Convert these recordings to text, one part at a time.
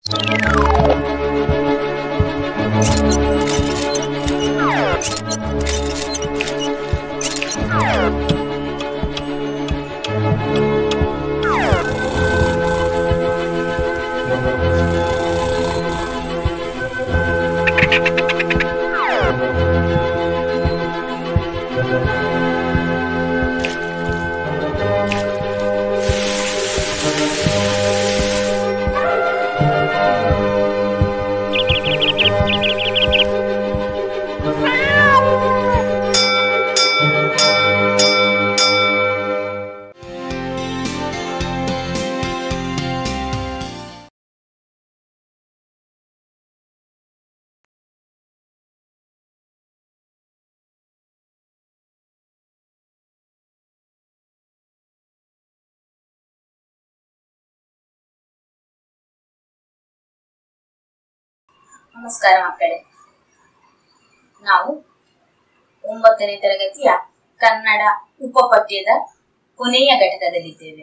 ನಮಸ್ಕಾರ ಮಕ್ಕಳೇ ನಾವು ಒಂಬತ್ತನೇ ತರಗತಿಯ ಕನ್ನಡ ಉಪಪಠ್ಯದ ಕೊನೆಯ ಘಟಕದಲ್ಲಿದ್ದೇವೆ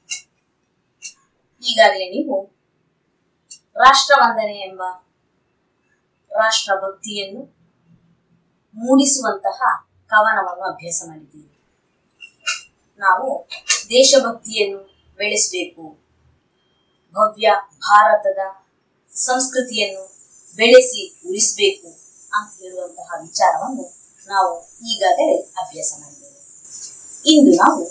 ಈಗಾಗಲೇ ನೀವು ರಾಷ್ಟ್ರವಂದನೆ ಎಂಬ ರಾಷ್ಟ್ರಭಕ್ತಿಯನ್ನು ಮೂಡಿಸುವಂತಹ ಕವನವನ್ನು ಅಭ್ಯಾಸ ಮಾಡಿದ್ದೀವಿ ನಾವು ದೇಶಭಕ್ತಿಯನ್ನು ಬೆಳೆಸಬೇಕು ಭವ್ಯ ಭಾರತದ ಸಂಸ್ಕೃತಿಯನ್ನು ಬೆಳೆಸಿ ಉಳಿಸಬೇಕು ಅಂತ ಹೇಳುವಂತಹ ವಿಚಾರವನ್ನು ನಾವು ಈಗಾಗಲೇ ಅಭ್ಯಾಸ ಮಾಡಿದ್ದೇವೆ ಇಂದು ನಾವು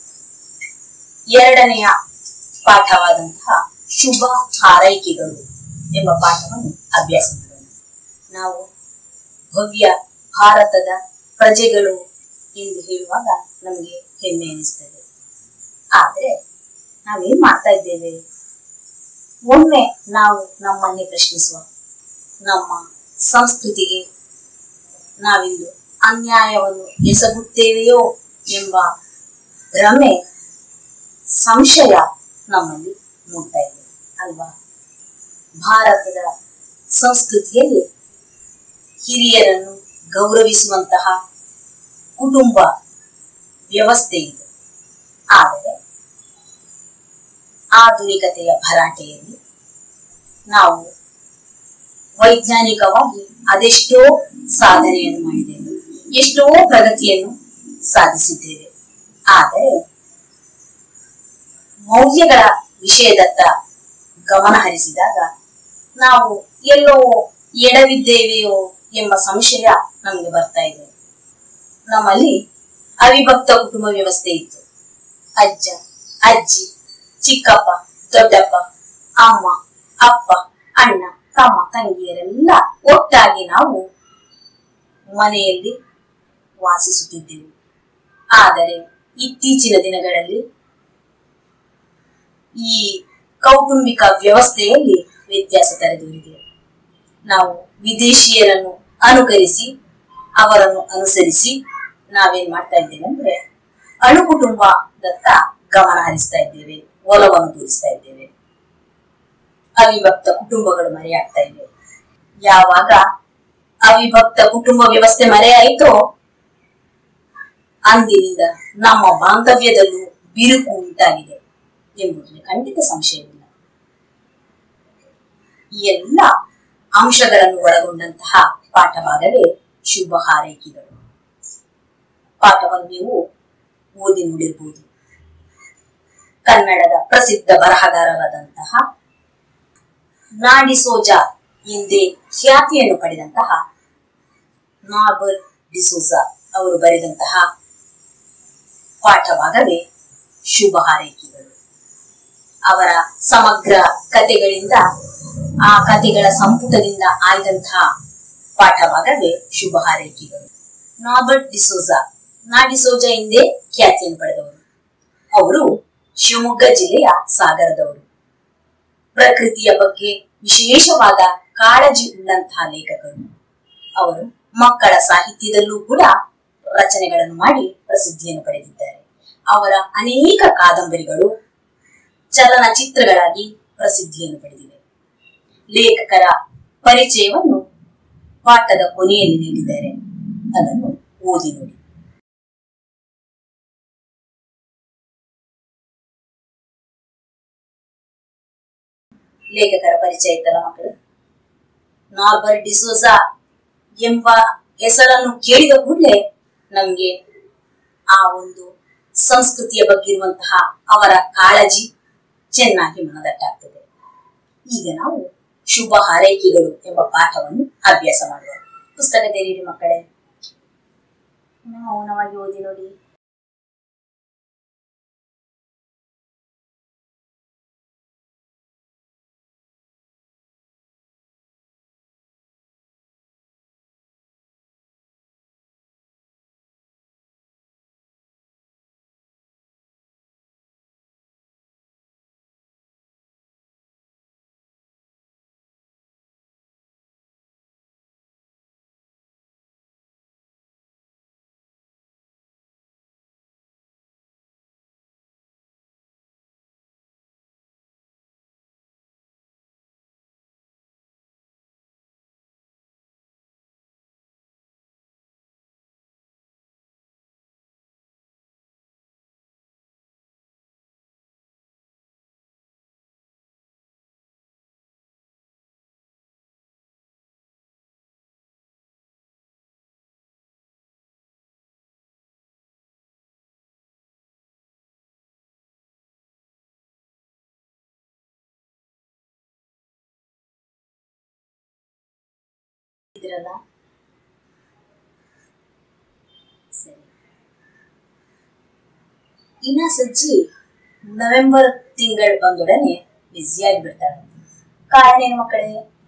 ಎರಡನೆಯ ಪಾಠವಾದಂತಹ ಶುಭ ಹಾರೈಕೆಗಳು ಎಂಬ ಪಾಠವನ್ನು ಅಭ್ಯಾಸ ಮಾಡೋಣ ನಾವು ಭವ್ಯ ಭಾರತದ ಪ್ರಜೆಗಳು ಎಂದು ಹೇಳುವಾಗ ನಮಗೆ ಹೆಮ್ಮೆ ಅನಿಸ್ತದೆ ಆದರೆ ನಾವೇನ್ ಮಾಡ್ತಾ ಇದ್ದೇವೆ ಒಮ್ಮೆ ನಾವು ನಮ್ಮನ್ನೇ ಪ್ರಶ್ನಿಸುವ ನಮ್ಮ ಸಂಸ್ಕೃತಿಗೆ ನಾವಿಂದು ಅನ್ಯಾಯವನ್ನು ಎಸಗುತ್ತೇವೆಯೋ ಎಂಬ ಭ್ರಮೆ ಸಂಶಯ ನಮ್ಮಲ್ಲಿ ಮೂಡ್ತಾ ಇದೆ ಅಲ್ವಾ ಭಾರತದ ಸಂಸ್ಕೃತಿಯಲ್ಲಿ ಹಿರಿಯರನ್ನು ಗೌರವಿಸುವಂತಹ ಕುಟುಂಬ ವ್ಯವಸ್ಥೆ ಇದೆ ಆದರೆ ಆಧುನಿಕತೆಯ ಭರಾಟೆಯಲ್ಲಿ ನಾವು ವೈಜ್ಞಾನಿಕವಾಗಿ ಅದೆಷ್ಟೋ ಸಾಧನೆಯನ್ನು ಮಾಡಿದ್ದೇವೆ ಎಷ್ಟೋ ಪ್ರಗತಿಯನ್ನು ಸಾಧಿಸಿದ್ದೇವೆ ಆದರೆ ಮೌಲ್ಯಗಳ ವಿಷಯದತ್ತ ಗಮನ ಹರಿಸಿದಾಗ ನಾವು ಎಲ್ಲೋ ಎಡವಿದ್ದೇವೆಯೋ ಎಂಬ ಸಂಶಯ ನಮಗೆ ಬರ್ತಾ ಇದೆ ನಮ್ಮಲ್ಲಿ ಅವಿಭಕ್ತ ಕುಟುಂಬ ವ್ಯವಸ್ಥೆ ಇತ್ತು ಅಜ್ಜ ಅಜ್ಜಿ ಚಿಕ್ಕಪ್ಪ ದೊಡ್ಡಪ್ಪ ಅಮ್ಮ ಅಪ್ಪ ಅಣ್ಣ ತಮ್ಮ ತಂಗಿಯರೆಲ್ಲ ಒಟ್ಟಾಗಿ ನಾವು ಮನೆಯಲ್ಲಿ ವಾಸಿಸುತ್ತಿದ್ದೆವು ಆದರೆ ಇತ್ತೀಚಿನ ದಿನಗಳಲ್ಲಿ ಈ ಕೌಟುಂಬಿಕ ವ್ಯವಸ್ಥೆಯಲ್ಲಿ ವ್ಯತ್ಯಾಸ ತಲೆದೋರಿದೆ ನಾವು ವಿದೇಶಿಯರನ್ನು ಅನುಕರಿಸಿ ಅವರನ್ನು ಅನುಸರಿಸಿ ನಾವೇನ್ ಮಾಡ್ತಾ ಇದ್ದೇವೆ ಅಂದ್ರೆ ಅಣುಕುಟುಂಬದತ್ತ ಗಮನ ಹರಿಸ್ತಾ ಇದ್ದೇವೆ ಒಲವನ್ನು ತೋರಿಸ್ತಾ ಇದ್ದೇವೆ ಅವಿಭಕ್ತ ಕುಟುಂಬಗಳು ಮರೆಯಾಗ್ತಾ ಇವೆ ಯಾವಾಗ ಅವಿಭಕ್ತ ಕುಟುಂಬ ವ್ಯವಸ್ಥೆ ಮರೆಯಾಯಿತೋ ಅಂದಿನಿಂದ ನಮ್ಮ ಬಾಂಧವ್ಯದಲ್ಲೂ ಬಿರುಕು ಉಂಟಾಗಿದೆ ಎಂಬುದರಲ್ಲಿ ಖಂಡಿತ ಸಂಶಯವಿಲ್ಲ ಈ ಎಲ್ಲ ಅಂಶಗಳನ್ನು ಒಳಗೊಂಡಂತಹ ಪಾಠವಾಗಲೇ ಶುಭ ಹಾರೈಕೆಗಳು ಪಾಠವನ್ನು ನೀವು ಓದಿ ನೋಡಿರ್ಬೋದು ಕನ್ನಡದ ಪ್ರಸಿದ್ಧ ಬರಹಗಾರರಾದಂತಹ ನಾಡಿಸೋಜ ಎಂದೇ ಖ್ಯಾತಿಯನ್ನು ಪಡೆದಂತಹ ನಾರ್ಬರ್ ಡಿಸೋಜಾ ಅವರು ಬರೆದಂತಹ ಪಾಠವಾಗವೇ ಶುಭ ಹಾರೈಕೆಗಳು ಅವರ ಸಮಗ್ರ ಕಥೆಗಳಿಂದ ಆ ಕಥೆಗಳ ಸಂಪುಟದಿಂದ ಆಯ್ದಂತಹ ಪಾಠವಾಗವೇ ಶುಭ ಹಾರೈಕೆಗಳು ನಾರ್ಬರ್ಟ್ ಡಿಸೋಜಾ ನಾಡಿಸೋಜಾ ಎಂದೇ ಖ್ಯಾತಿಯನ್ನು ಪಡೆದವರು ಅವರು ಶಿವಮೊಗ್ಗ ಜಿಲ್ಲೆಯ ಸಾಗರದವರು ಪ್ರಕೃತಿಯ ಬಗ್ಗೆ ವಿಶೇಷವಾದ ಕಾಳಜಿ ಉಳ್ಳಂತಹ ಲೇಖಕರು ಅವರು ಮಕ್ಕಳ ಸಾಹಿತ್ಯದಲ್ಲೂ ಕೂಡ ರಚನೆಗಳನ್ನು ಮಾಡಿ ಪ್ರಸಿದ್ಧಿಯನ್ನು ಪಡೆದಿದ್ದಾರೆ ಅವರ ಅನೇಕ ಕಾದಂಬರಿಗಳು ಚಲನಚಿತ್ರಗಳಾಗಿ ಪ್ರಸಿದ್ಧಿಯನ್ನು ಪಡೆದಿವೆ ಲೇಖಕರ ಪರಿಚಯವನ್ನು ಪಾಠದ ಕೊನೆಯಲ್ಲಿ ನೀಡಿದ್ದಾರೆ ಅದನ್ನು ಓದಿ ನೋಡಿ ಲೇಖಕರ ಪರಿಚಯ ಇತ್ತಲ್ಲ ಮಕ್ಕಳು ನಾರ್ಬರ್ ಡಿಸೋಜಾ ಎಂಬ ಹೆಸರನ್ನು ಕೇಳಿದ ಕೂಡಲೇ ನಮ್ಗೆ ಆ ಒಂದು ಸಂಸ್ಕೃತಿಯ ಬಗ್ಗೆ ಇರುವಂತಹ ಅವರ ಕಾಳಜಿ ಚೆನ್ನಾಗಿ ಮನದಟ್ಟಾಗ್ತದೆ ಈಗ ನಾವು ಶುಭ ಹಾರೈಕೆಗಳು ಎಂಬ ಪಾಠವನ್ನು ಅಭ್ಯಾಸ ಮಾಡುವ ಪುಸ್ತಕ ತೆರೀರಿ ಮಕ್ಕಳೇ ಮೌನವಾಗಿ ಓದಿ ನೋಡಿ ಇದ್ರಲ್ಲ ಸರಿ ಇನ್ನ ಸಜ್ಜಿ ನವೆಂಬರ್ ತಿಂಗಳು ಬಂದೊಡನೆ ಬ್ಯುಸಿಯಾಗಿ ಬಿಡ್ತಾಳೆ ಕಾರಣ ಏನು ಮಕ್ಕಳೇ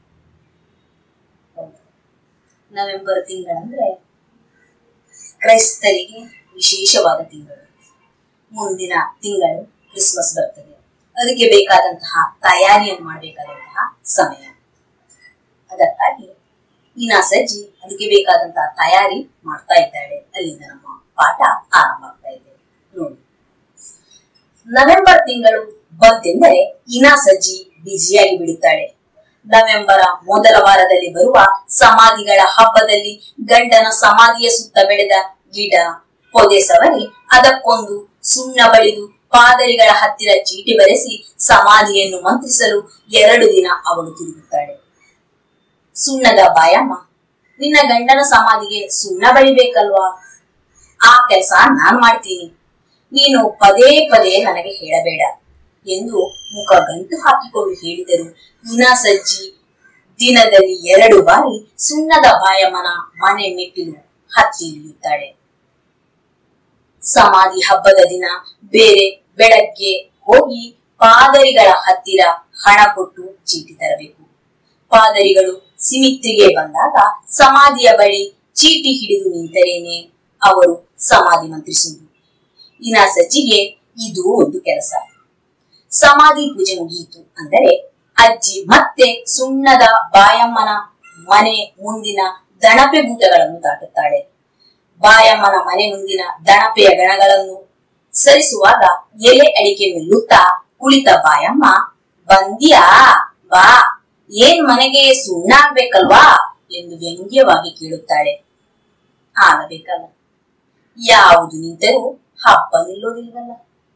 ಹೌದು. ನವೆಂಬರ್ ತಿಂಗಳಂದ್ರೆ ಕ್ರೈಸ್ತರಿಗೆ ವಿಶೇಷವಾದ ತಿಂಗಳು ಮುಂದಿನ ತಿಂಗಳು ಕ್ರಿಸ್ಮಸ್ ಬರ್ತದೆ ಅದಕ್ಕೆ ಬೇಕಾದಂತಹ ತಯಾರಿಯನ್ನು ಮಾಡಬೇಕಾದಂತಹ ಸಮಯ ಅದಕ್ಕಾಗಿ ಈನಾ ಸಜ್ಜಿ ಅದಕ್ಕೆ ಬೇಕಾದಂತಹ ತಯಾರಿ ಮಾಡ್ತಾ ಇದ್ದಾಳೆ ಅಲ್ಲಿಂದ ನಮ್ಮ ಪಾಠ ಆರಂಭ ಆಗ್ತಾ ಇದೆ ನೋಡಿ ನವೆಂಬರ್ ತಿಂಗಳು ಬಂತೆಂದರೆ ಇನಾ ಸಜ್ಜಿ ಬಿಜಿಯಾಗಿ ಬಿಡುತ್ತಾಳೆ ನವೆಂಬರ ಮೊದಲ ವಾರದಲ್ಲಿ ಬರುವ ಸಮಾಧಿಗಳ ಹಬ್ಬದಲ್ಲಿ ಗಂಡನ ಸಮಾಧಿಯ ಸುತ್ತ ಬೆಳೆದ ಗಿಡ ಪೊದೆ ಸವರಿ ಅದಕ್ಕೊಂದು ಸುಣ್ಣ ಬಳಿದು ಪಾದರಿಗಳ ಹತ್ತಿರ ಚೀಟಿ ಬರೆಸಿ ಸಮಾಧಿಯನ್ನು ಮಂತ್ರಿಸಲು ಎರಡು ದಿನ ಅವಳು ತಿರುಗುತ್ತಾಳೆ ಸುಣ್ಣದ ಬಾಯಮ್ಮ ನಿನ್ನ ಗಂಡನ ಸಮಾಧಿಗೆ ಸುಣ್ಣ ಬಳಿಬೇಕಲ್ವಾ ಆ ಕೆಲಸ ನಾನ್ ಮಾಡ್ತೀನಿ ನೀನು ಪದೇ ಪದೇ ನನಗೆ ಹೇಳಬೇಡ ಎಂದು ಮುಖ ಗಂಟು ಹಾಕಿಕೊಂಡು ಹೇಳಿದರು ಇನಾ ಸಜ್ಜಿ ದಿನದಲ್ಲಿ ಎರಡು ಬಾರಿ ಸುಣ್ಣದ ಬಾಯಮ್ಮನ ಮನೆ ಮೆಟ್ಟಿಲು ಹತ್ತಿ ಇಳಿಯುತ್ತಾಳೆ ಸಮಾಧಿ ಹಬ್ಬದ ದಿನ ಬೇರೆ ಬೆಳಗ್ಗೆ ಹೋಗಿ ಪಾದರಿಗಳ ಹತ್ತಿರ ಹಣ ಕೊಟ್ಟು ಚೀಟಿ ತರಬೇಕು ಪಾದರಿಗಳು ಸಿಮಿತ್ರಿಗೆ ಬಂದಾಗ ಸಮಾಧಿಯ ಬಳಿ ಚೀಟಿ ಹಿಡಿದು ನಿಂತರೇನೆ ಅವರು ಸಮಾಧಿ ಮಂತ್ರಿಸುವುದು ಇನ ಸಜ್ಜಿಗೆ ಇದು ಒಂದು ಕೆಲಸ ಸಮಾಧಿ ಪೂಜೆ ಮುಗಿಯಿತು ಅಂದರೆ ಅಜ್ಜಿ ಮತ್ತೆ ಸುಣ್ಣದ ಬಾಯಮ್ಮನ ಮನೆ ಮುಂದಿನ ದಣಪೆ ಗೂಟಗಳನ್ನು ದಾಟುತ್ತಾಳೆ ಬಾಯಮ್ಮನ ಮನೆ ಮುಂದಿನ ದಣಪೆಯ ಗಣಗಳನ್ನು ಸರಿಸುವಾಗ ಎಲೆ ಅಡಿಕೆ ಮೆಲ್ಲುತ್ತಾ ಕುಳಿತ ಬಾಯಮ್ಮ ಬಂದ್ಯಾ ಬಾ ಏನ್ ಮನೆಗೆ ಸುಣ್ಣ ಆಗ್ಬೇಕಲ್ವಾ ಎಂದು ವ್ಯಂಗ್ಯವಾಗಿ ಕೇಳುತ್ತಾಳೆ ಆಗಬೇಕಲ್ಲ ಯಾವುದು ನಿಂತರೂ ಹಬ್ಬ ನಿಲ್ಲೋದಿಲ್ವಲ್ಲ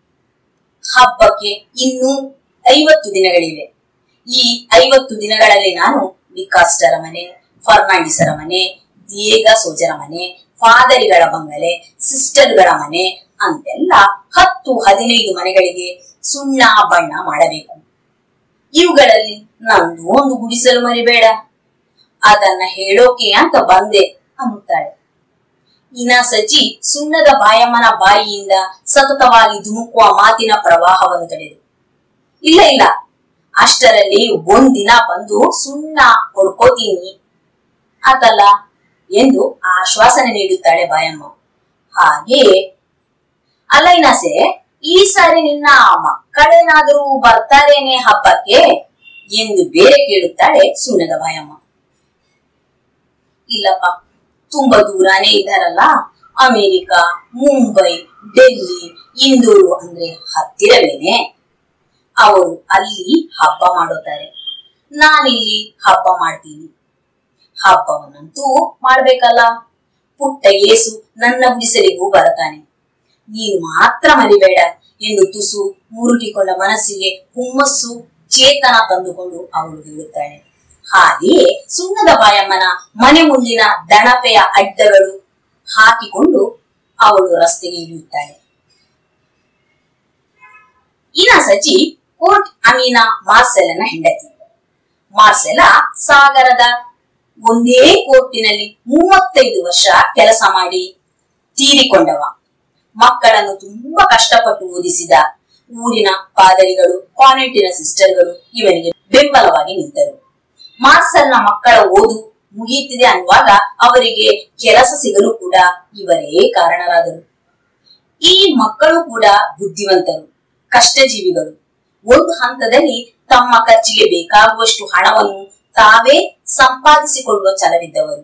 ಹಬ್ಬಕ್ಕೆ ಇನ್ನೂ ಐವತ್ತು ದಿನಗಳಿವೆ ಈ ಐವತ್ತು ದಿನಗಳಲ್ಲಿ ನಾನು ವಿಕಾಸ್ಟರ ಮನೆ ಫರ್ನಾಂಡಿಸರ ಮನೆ ದಿಯೇಗ ಸೋಜರ ಮನೆ ಫಾದರಿಗಳ ಬಂಗಲೆ ಸಿಸ್ಟರ್ಗಳ ಮನೆ ಅಂತೆಲ್ಲ ಹತ್ತು ಹದಿನೈದು ಮನೆಗಳಿಗೆ ಸುಣ್ಣ ಬಣ್ಣ ಮಾಡಬೇಕು ಇವುಗಳಲ್ಲಿ ನಂದು ಒಂದು ಗುಡಿಸಲು ಮರಿಬೇಡ ಅದನ್ನ ಹೇಳೋಕೆ ಅಂತ ಬಂದೆ ಅನ್ನುತ್ತಾಳೆ ಇನ ಸಜ್ಜಿ ಸುಣ್ಣದ ಬಾಯಮ್ಮನ ಬಾಯಿಯಿಂದ ಸತತವಾಗಿ ಧುಮುಕುವ ಮಾತಿನ ಪ್ರವಾಹವನ್ನು ತಡೆದು ಇಲ್ಲ ಇಲ್ಲ ಅಷ್ಟರಲ್ಲಿ ಒಂದಿನ ಬಂದು ಸುಣ್ಣ ಹೊಡ್ಕೋತೀನಿ ಆತಲ್ಲ ಎಂದು ಆಶ್ವಾಸನೆ ನೀಡುತ್ತಾಳೆ ಬಾಯಮ್ಮ ಹಾಗೆಯೇ ಅಲ್ಲ ಇನಾಸೆ ಈ ಸಾರಿ ನಿನ್ನ ಮಕ್ಕಳೇನಾದರೂ ಬರ್ತಾರೇನೆ ಹಬ್ಬಕ್ಕೆ ಎಂದು ಬೇರೆ ಕೇಳುತ್ತಾಳೆ ಸುಣ್ಣದ ಬಾಯಮ್ಮ ಇಲ್ಲಪ್ಪ ತುಂಬಾ ದೂರಾನೇ ಇದ್ದಾರಲ್ಲ ಅಮೆರಿಕ ಮುಂಬೈ ಡೆಲ್ಲಿ ಇಂದೂರು ಅಂದ್ರೆ ಹತ್ತಿರವೇನೆ ಅವರು ಅಲ್ಲಿ ಹಬ್ಬ ಮಾಡೋತಾರೆ ನಾನಿಲ್ಲಿ ಹಬ್ಬ ಮಾಡ್ತೀನಿ ಹಬ್ಬವನ್ನಂತೂ ಮಾಡ್ಬೇಕಲ್ಲ ಪುಟ್ಟ ಏಸು ನನ್ನ ಗುಡಿಸಲಿಗೂ ಬರತಾನೆ ನೀನು ಮಾತ್ರ ಮರಿಬೇಡ ಎಂದು ತುಸು ಮುರುಟಿಕೊಂಡ ಮನಸ್ಸಿಗೆ ಹುಮ್ಮಸ್ಸು ಚೇತನ ತಂದುಕೊಂಡು ಅವಳು ಹೇಳುತ್ತಾಳೆ ಹಾಗೆಯೇ ಸುಣ್ಣದ ಬಾಯಮ್ಮನ ಮನೆ ಮುಂದಿನ ದಣಪೆಯ ಅಡ್ಡಗಳು ಹಾಕಿಕೊಂಡು ಅವಳು ರಸ್ತೆಗೆ ಇಳಿಯುತ್ತಾಳೆ ಇನ ಸಜಿ ಕೋರ್ಟ್ ಅಮೀನಾ ಮಾರ್ಸೆಲನ ಹೆಂಡತಿ ಮಾರ್ಸೆಲ ಸಾಗರದ ಒಂದೇ ಕೋರ್ಟಿನಲ್ಲಿ ಮೂವತ್ತೈದು ವರ್ಷ ಕೆಲಸ ಮಾಡಿ ತೀರಿಕೊಂಡವ ಮಕ್ಕಳನ್ನು ತುಂಬಾ ಕಷ್ಟಪಟ್ಟು ಓದಿಸಿದ ಊರಿನ ಪಾದರಿಗಳು ಕಾನ್ವೆಂಟಿನ ಸಿಸ್ಟರ್ಗಳು ಇವನಿಗೆ ಬೆಂಬಲವಾಗಿ ನಿಂತರು ಮಾರ್ಸಲ್ನ ಮಕ್ಕಳ ಓದು ಮುಗಿಯುತ್ತಿದೆ ಅನ್ನುವಾಗ ಅವರಿಗೆ ಕೆಲಸ ಸಿಗಲು ಕೂಡ ಇವರೇ ಕಾರಣರಾದರು ಈ ಮಕ್ಕಳು ಕೂಡ ಬುದ್ಧಿವಂತರು ಕಷ್ಟಜೀವಿಗಳು ಒಂದು ಹಂತದಲ್ಲಿ ತಮ್ಮ ಖರ್ಚಿಗೆ ಬೇಕಾಗುವಷ್ಟು ಹಣವನ್ನು ತಾವೇ ಸಂಪಾದಿಸಿಕೊಳ್ಳುವ ಛಲವಿದ್ದವರು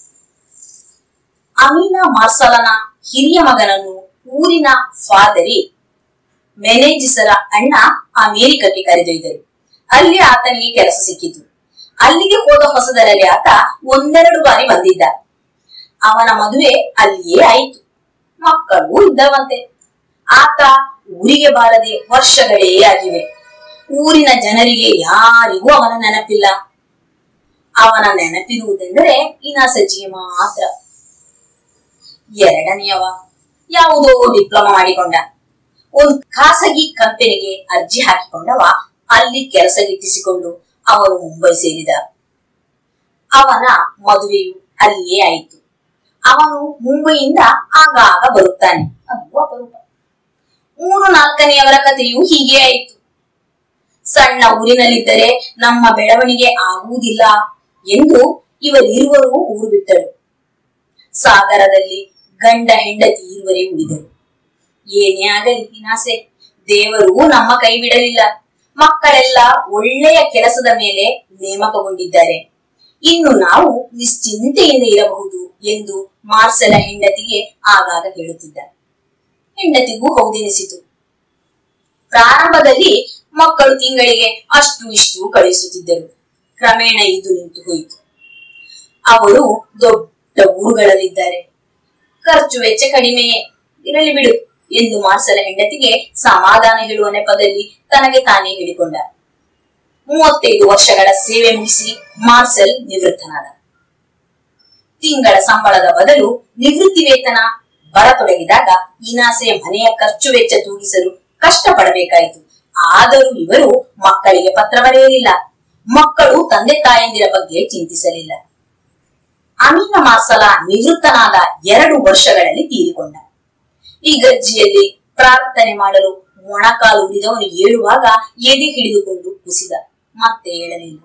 ಅಮೀನಾ ಮಾರ್ಸಲನ ಹಿರಿಯ ಮಗನನ್ನು ಊರಿನ ಫಾದರಿ ಮೆನೇಜಿಸರ ಅಣ್ಣ ಅಮೆರಿಕಕ್ಕೆ ಕರೆದೊಯ್ದರು ಅಲ್ಲಿ ಆತನಿಗೆ ಕೆಲಸ ಸಿಕ್ಕಿತು ಅಲ್ಲಿಗೆ ಹೋದ ಹೊಸದರಲ್ಲಿ ಆತ ಒಂದೆರಡು ಬಾರಿ ಬಂದಿದ್ದ ಅವನ ಮದುವೆ ಅಲ್ಲಿಯೇ ಆಯಿತು ಮಕ್ಕಳು ಇದ್ದವಂತೆ ಆತ ಊರಿಗೆ ಬಾರದೆ ವರ್ಷಗಳೇ ಆಗಿವೆ ಊರಿನ ಜನರಿಗೆ ಯಾರಿಗೂ ಅವನ ನೆನಪಿಲ್ಲ ಅವನ ನೆನಪಿರುವುದೆಂದರೆ ಇನಾಸಜ್ಜಿಗೆ ಮಾತ್ರ ಎರಡನೆಯವ ಯಾವುದೋ ಡಿಪ್ಲೊಮಾ ಮಾಡಿಕೊಂಡ ಒಂದು ಖಾಸಗಿ ಕಂಪನಿಗೆ ಅರ್ಜಿ ಹಾಕಿಕೊಂಡವ ಅಲ್ಲಿ ಕೆಲಸ ಗಿಟ್ಟಿಸಿಕೊಂಡು ಅವನು ಮುಂಬೈ ಸೇರಿದ ಅವನ ಮದುವೆಯು ಅಲ್ಲಿಯೇ ಆಯಿತು ಅವನು ಮುಂಬೈಯಿಂದ ಆಗಾಗ ಬರುತ್ತಾನೆ ಅದು ಅಪರೂಪ ಮೂರು ನಾಲ್ಕನೆಯವರ ಕಥೆಯು ಹೀಗೆ ಆಯಿತು ಸಣ್ಣ ಊರಿನಲ್ಲಿದ್ದರೆ ನಮ್ಮ ಬೆಳವಣಿಗೆ ಆಗುವುದಿಲ್ಲ ಎಂದು ಇವರಿರುವರು ಊರು ಬಿಟ್ಟರು ಸಾಗರದಲ್ಲಿ ಗಂಡ ಹೆಂಡತಿ ಇರುವರೇ ಉಳಿದರು ಏನೇ ಆಗಲಿ ವಿನಾಸೆ ದೇವರು ನಮ್ಮ ಕೈ ಬಿಡಲಿಲ್ಲ ಮಕ್ಕಳೆಲ್ಲ ಒಳ್ಳೆಯ ಕೆಲಸದ ಮೇಲೆ ನೇಮಕಗೊಂಡಿದ್ದಾರೆ ಇನ್ನು ನಾವು ನಿಶ್ಚಿಂತೆಯಿಂದ ಇರಬಹುದು ಎಂದು ಮಾರ್ಸೆಲ ಹೆಂಡತಿಗೆ ಆಗಾಗ ಹೇಳುತ್ತಿದ್ದ ಹೆಂಡತಿಗೂ ಹೌದೆನಿಸಿತು ಪ್ರಾರಂಭದಲ್ಲಿ ಮಕ್ಕಳು ತಿಂಗಳಿಗೆ ಅಷ್ಟು ಇಷ್ಟು ಕಳುಹಿಸುತ್ತಿದ್ದರು ಕ್ರಮೇಣ ಇದು ನಿಂತು ಹೋಯಿತು ಅವರು ದೊಡ್ಡ ಊರುಗಳಲ್ಲಿದ್ದಾರೆ ಖರ್ಚು ವೆಚ್ಚ ಕಡಿಮೆಯೇ ಇರಲಿ ಬಿಡು ಎಂದು ಮಾರ್ಸಲ ಹೆಂಡತಿಗೆ ಸಮಾಧಾನ ಹೇಳುವ ನೆಪದಲ್ಲಿ ತನಗೆ ತಾನೇ ಹೇಳಿಕೊಂಡ ಮೂವತ್ತೈದು ವರ್ಷಗಳ ಸೇವೆ ಮುಗಿಸಿ ಮಾರ್ಸೆಲ್ ನಿವೃತ್ತನಾದ ತಿಂಗಳ ಸಂಬಳದ ಬದಲು ನಿವೃತ್ತಿ ವೇತನ ಬರತೊಡಗಿದಾಗ ಇನಾಸೆಯ ಮನೆಯ ಖರ್ಚು ವೆಚ್ಚ ತೂಗಿಸಲು ಕಷ್ಟಪಡಬೇಕಾಯಿತು ಆದರೂ ಇವರು ಮಕ್ಕಳಿಗೆ ಪತ್ರ ಬರೆಯಲಿಲ್ಲ ಮಕ್ಕಳು ತಂದೆ ತಾಯಂದಿರ ಬಗ್ಗೆ ಚಿಂತಿಸಲಿಲ್ಲ ಅಮೀನ ಮಾರ್ಸಲ ನಿವೃತ್ತನಾದ ಎರಡು ವರ್ಷಗಳಲ್ಲಿ ತೀರಿಕೊಂಡ ಈ ಗರ್ಜಿಯಲ್ಲಿ ಪ್ರಾರ್ಥನೆ ಮಾಡಲು ಮೊಣಕಾಲು ಉರಿದವನು ಏಳುವಾಗ ಎದೆ ಹಿಡಿದುಕೊಂಡು ಕುಸಿದ ಮತ್ತೆ ಏಳಲಿಲ್ಲ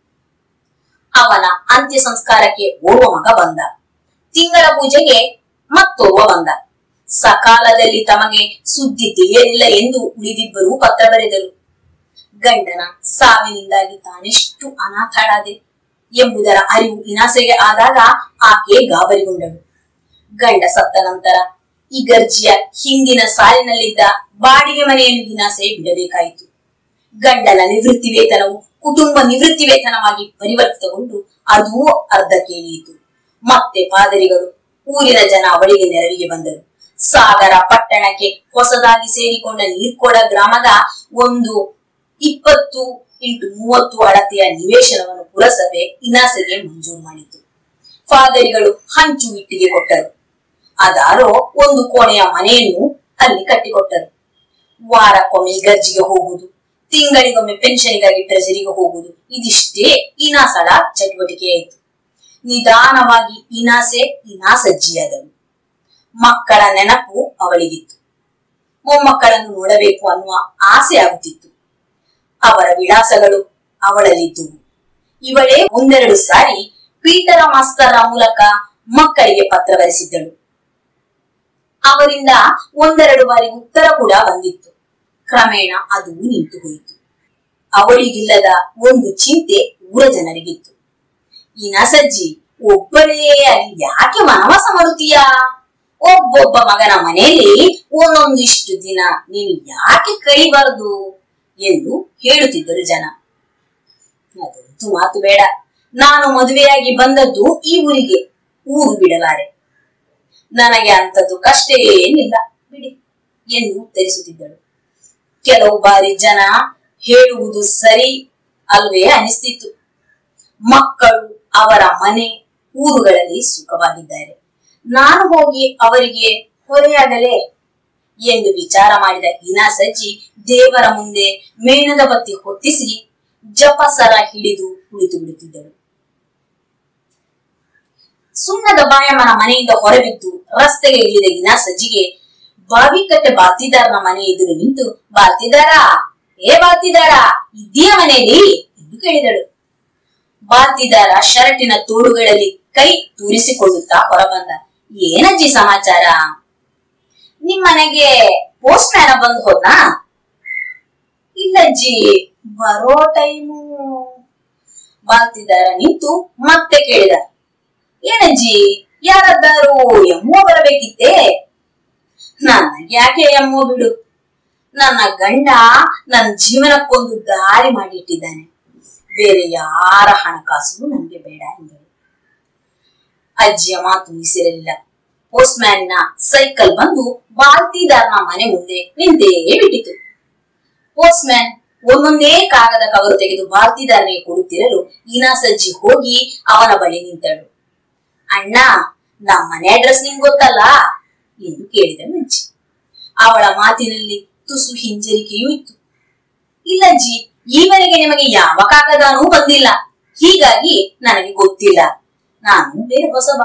ಅವನ ಅಂತ್ಯ ಸಂಸ್ಕಾರಕ್ಕೆ ಓರ್ವ ಮಗ ಬಂದ ತಿಂಗಳ ಪೂಜೆಗೆ ಮತ್ತೋರ್ವ ಬಂದ ಸಕಾಲದಲ್ಲಿ ತಮಗೆ ಸುದ್ದಿ ತಿಳಿಯಲಿಲ್ಲ ಎಂದು ಉಳಿದಿಬ್ಬರು ಪತ್ರ ಬರೆದರು ಗಂಡನ ಸಾವಿನಿಂದಾಗಿ ತಾನೆಷ್ಟು ಅನಾಥಳಾದೆ ಎಂಬುದರ ಅರಿವು ಇನಾಸೆಗೆ ಆದಾಗ ಆಕೆ ಗಾಬರಿಗೊಂಡಳು ಗಂಡ ಸತ್ತ ನಂತರ ಈ ಗರ್ಜಿಯ ಹಿಂದಿನ ಸಾಲಿನಲ್ಲಿದ್ದ ಬಾಡಿಗೆ ಮನೆಯನ್ನು ಇನಾಸೆ ಬಿಡಬೇಕಾಯಿತು ಗಂಡನ ನಿವೃತ್ತಿ ವೇತನವು ಕುಟುಂಬ ನಿವೃತ್ತಿ ವೇತನವಾಗಿ ಪರಿವರ್ತಿತಗೊಂಡು ಅದೂ ಅರ್ಧಕ್ಕೆ ಇಳಿಯಿತು ಮತ್ತೆ ಪಾದರಿಗಳು ಊರಿನ ಜನ ಅವಳಿಗೆ ನೆರವಿಗೆ ಬಂದರು ಸಾಗರ ಪಟ್ಟಣಕ್ಕೆ ಹೊಸದಾಗಿ ಸೇರಿಕೊಂಡ ನೀರ್ಕೋಡ ಗ್ರಾಮದ ಒಂದು ಇಪ್ಪತ್ತು ಇಂಟು ಮೂವತ್ತು ಅಳತೆಯ ನಿವೇಶನವನ್ನು ಪುರಸಭೆ ಇನಾಸೆಗೆ ಮಂಜೂರು ಮಾಡಿತು ಫಾದರಿಗಳು ಹಂಚು ಇಟ್ಟಿಗೆ ಕೊಟ್ಟರು ಅದಾರೋ ಒಂದು ಕೋಣೆಯ ಮನೆಯನ್ನು ಅಲ್ಲಿ ಕಟ್ಟಿಕೊಟ್ಟರು ವಾರಕ್ಕೊಮ್ಮೆ ಗರ್ಜಿಗೆ ಹೋಗುವುದು ತಿಂಗಳಿಗೊಮ್ಮೆ ಪೆನ್ಷನ್ಗಾಗಿ ಟ್ರೆಜರಿಗೆ ಹೋಗುವುದು ಇದಿಷ್ಟೇ ಇನಾಸಳ ಚಟುವಟಿಕೆಯಾಯಿತು ನಿಧಾನವಾಗಿ ಇನಾಸೆ ಇನಾಸಜ್ಜಿಯಾದಳು ಮಕ್ಕಳ ನೆನಪು ಅವಳಿಗಿತ್ತು ಮೊಮ್ಮಕ್ಕಳನ್ನು ನೋಡಬೇಕು ಅನ್ನುವ ಆಸೆ ಆಗುತ್ತಿತ್ತು ಅವರ ವಿಳಾಸಗಳು ಅವಳಲ್ಲಿದ್ದುವು ಇವಳೇ ಒಂದೆರಡು ಸಾರಿ ಪೀಟರ ಮಾಸ್ತರ್ರ ಮೂಲಕ ಮಕ್ಕಳಿಗೆ ಪತ್ರ ಬರೆಸಿದ್ದಳು ಅವರಿಂದ ಒಂದೆರಡು ಬಾರಿ ಉತ್ತರ ಕೂಡ ಬಂದಿತ್ತು ಕ್ರಮೇಣ ಅದು ನಿಂತು ಹೋಯಿತು ಅವಳಿಗಿಲ್ಲದ ಒಂದು ಚಿಂತೆ ಊರ ಜನರಿಗಿತ್ತು ಈ ನಸಜ್ಜಿ ಒಬ್ಬಳೇ ಅಲ್ಲಿ ಯಾಕೆ ವನವಾಸ ಮಾಡುತ್ತೀಯಾ ಒಬ್ಬೊಬ್ಬ ಮಗನ ಮನೆಯಲ್ಲಿ ಒಂದೊಂದಿಷ್ಟು ದಿನ ನೀನು ಯಾಕೆ ಕೈಬಾರದು ಎಂದು ಹೇಳುತ್ತಿದ್ದರು ಜನ ಅದಂತೂ ಮಾತು ಬೇಡ ನಾನು ಮದುವೆಯಾಗಿ ಬಂದದ್ದು ಈ ಊರಿಗೆ ಊರು ಬಿಡಲಾರೆ ನನಗೆ ಅಂತದ್ದು ಕಷ್ಟ ಏನಿಲ್ಲ ಬಿಡಿ ಎಂದು ಉತ್ತರಿಸುತ್ತಿದ್ದಳು ಕೆಲವು ಬಾರಿ ಜನ ಹೇಳುವುದು ಸರಿ ಅಲ್ವೇ ಅನಿಸ್ತಿತ್ತು ಮಕ್ಕಳು ಅವರ ಮನೆ ಊರುಗಳಲ್ಲಿ ಸುಖವಾಗಿದ್ದಾರೆ ನಾನು ಹೋಗಿ ಅವರಿಗೆ ಹೊರೆಯಾಗಲೇ ಎಂದು ವಿಚಾರ ಮಾಡಿದ ಇನಾಸಜ್ಜಿ ದೇವರ ಮುಂದೆ ಮೇಣದ ಬತ್ತಿ ಹೊತ್ತಿಸಿ ಜಪಸರ ಹಿಡಿದು ಕುಳಿತು ಬಿಡುತ್ತಿದ್ದಳು ಸುಣ್ಣದ ಬಾಯಮ್ಮನ ಮನೆಯಿಂದ ಹೊರಬಿದ್ದು ರಸ್ತೆಗೆ ಇಳಿದ ಇನಾಸಜ್ಜಿಗೆ ಬಾವಿಕಟ್ಟೆ ಬಾತಿದಾರನ ಮನೆ ಎದುರು ನಿಂತು ಬಾತಿದಾರ ಏ ಬಾತಿದಾರ ಇದ್ದೀಯ ಮನೆಯಲ್ಲಿ ಎಂದು ಕೇಳಿದಳು ಬಾತಿದಾರ ಶರ್ಟಿನ ತೋಳುಗಳಲ್ಲಿ ಕೈ ತೂರಿಸಿಕೊಳ್ಳುತ್ತಾ ಹೊರಬಂದ ಏನಜ್ಜಿ ಸಮಾಚಾರ ನಿಮ್ಮನೆಗೆ ಪೋಸ್ಟ್ ಮ್ಯಾನ ಬಂದು ಹೋದ್ನಾ ಇಲ್ಲಜ್ಜಿ ಬರೋ ಟೈಮು ಬಾತಿದಾರ ನಿಂತು ಮತ್ತೆ ಕೇಳಿದ ಏನಜ್ಜಿ ಯಾರದ್ದಾರು ಎಮ್ಮೋ ಬರಬೇಕಿತ್ತೇ ನನಗೆ ಯಾಕೆ ಎಮ್ಮೋ ಬಿಡು ನನ್ನ ಗಂಡ ನನ್ನ ಜೀವನಕ್ಕೊಂದು ದಾರಿ ಮಾಡಿಟ್ಟಿದ್ದಾನೆ ಬೇರೆ ಯಾರ ಹಣಕಾಸು ನನಗೆ ಬೇಡ ಎಂದರು ಅಜ್ಜಿಯ ಮಾತು ಮುಗಿಸಿರಲಿಲ್ಲ ಪೋಸ್ಟ್ ಮ್ಯಾನಿನ ಸೈಕಲ್ ಬಂದು ಬಾಲ್ತಿದಾರನ ಮನೆ ಮುಂದೆ ನಿಂತೇ ಬಿಟ್ಟಿತು ಪೋಸ್ಟ್ ಮ್ಯಾನ್ ಒಂದೊಂದೇ ಕಾಗದ ಕವರು ತೆಗೆದು ಬಾಲ್ತಿದಾರನಿಗೆ ಕೊಡುತ್ತಿರಲು ಇನಾಸಜ್ಜಿ ಹೋಗಿ ಅವನ ಬಳಿ ನಿಂತಳು ಅಣ್ಣ ನಮ್ಮ ಮನೆ ಅಡ್ರೆಸ್ ನಿಮ್ಗೆ ಗೊತ್ತಲ್ಲ ಎಂದು ಕೇಳಿದಳು ಅಜ್ಜಿ ಅವಳ ಮಾತಿನಲ್ಲಿ ತುಸು ಹಿಂಜರಿಕೆಯೂ ಇತ್ತು ಇಲ್ಲಜ್ಜಿ ಈವರೆಗೆ ನಿಮಗೆ ಯಾವ ಕಾಗದಾನೂ ಬಂದಿಲ್ಲ ಹೀಗಾಗಿ ನನಗೆ ಗೊತ್ತಿಲ್ಲ ನಾನು ಬೇರೆ ಹೊಸಬ